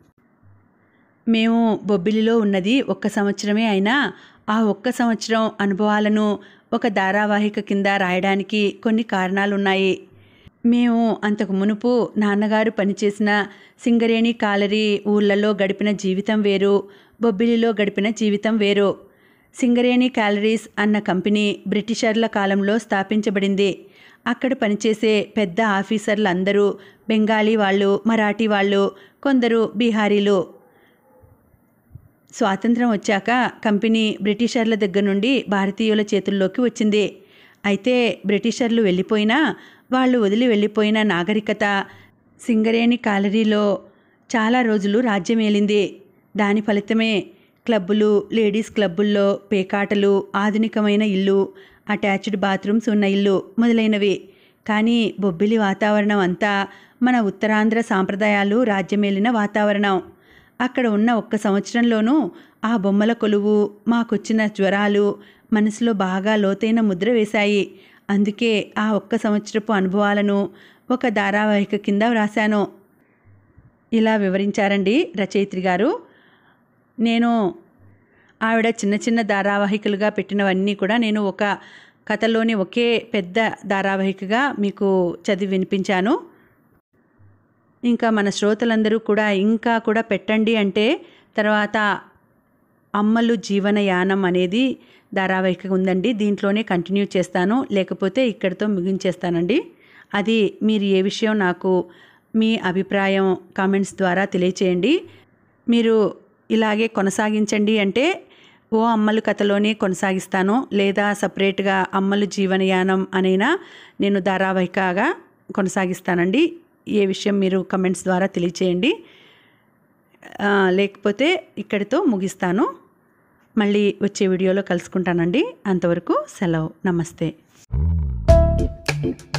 మేము బొబ్బిలిలో ఉన్నది ఒక్క సంవత్సరమే అయినా ఆ ఒక్క సంవత్సరం అనుభవాలను ఒక ధారావాహిక కింద రాయడానికి కొన్ని కారణాలున్నాయి మేము అంతకు మునుపు నాన్నగారు పనిచేసిన సింగరేణి కాలరీ ఊళ్ళలో గడిపిన జీవితం వేరు బొబ్బిలిలో గడిపిన జీవితం వేరు సింగరేణి క్యాలరీస్ అన్న కంపెనీ బ్రిటిషర్ల కాలంలో స్థాపించబడింది అక్కడ పనిచేసే పెద్ద ఆఫీసర్లు అందరూ బెంగాలీ వాళ్ళు మరాఠీ వాళ్ళు కొందరు బీహారీలు స్వాతంత్రం వచ్చాక కంపెనీ బ్రిటిషర్ల దగ్గర నుండి భారతీయుల చేతుల్లోకి వచ్చింది అయితే బ్రిటిషర్లు వెళ్ళిపోయినా వాళ్ళు వదిలి వెళ్ళిపోయిన నాగరికత సింగరేణి కాలరీలో చాలా రోజులు రాజ్యమేలింది దాని ఫలితమే క్లబ్బులు లేడీస్ క్లబ్బుల్లో పేకాటలు ఆధునికమైన ఇల్లు అటాచ్డ్ బాత్రూమ్స్ ఉన్న ఇల్లు మొదలైనవి కానీ బొబ్బిలి వాతావరణం అంతా మన ఉత్తరాంధ్ర సాంప్రదాయాలు రాజ్యమేలిన వాతావరణం అక్కడ ఉన్న ఒక్క సంవత్సరంలోనూ ఆ బొమ్మల కొలువు మాకొచ్చిన జ్వరాలు మనసులో బాగా లోతైన ముద్ర వేశాయి అందుకే ఆ ఒక్క సంవత్సరపు అనుభవాలను ఒక ధారావాహిక కింద వ్రాశాను ఇలా వివరించారండి రచయిత్రి గారు నేను ఆవిడ చిన్న చిన్న ధారావాహికలుగా పెట్టినవన్నీ కూడా నేను ఒక కథలోని ఒకే పెద్ద ధారావాహికగా మీకు చదివి వినిపించాను ఇంకా మన శ్రోతలందరూ కూడా ఇంకా కూడా పెట్టండి అంటే తర్వాత అమ్మలు జీవనయానం అనేది ధారావాహిక ఉందండి దీంట్లోనే కంటిన్యూ చేస్తాను లేకపోతే ఇక్కడితో ముగించేస్తానండి అది మీరు ఏ విషయం నాకు మీ అభిప్రాయం కామెంట్స్ ద్వారా తెలియచేయండి మీరు ఇలాగే కొనసాగించండి అంటే ఓ అమ్మలు కథలోనే కొనసాగిస్తాను లేదా సపరేట్గా అమ్మలు జీవనయానం అనైనా నేను ధారావాహికగా కొనసాగిస్తానండి ఏ విషయం మీరు కమెంట్స్ ద్వారా తెలియచేయండి ఆ, లేకపోతే ఇక్కడితో ముగిస్తాను మళ్ళీ వచ్చే వీడియోలో కలుసుకుంటానండి అంతవరకు సెలవు నమస్తే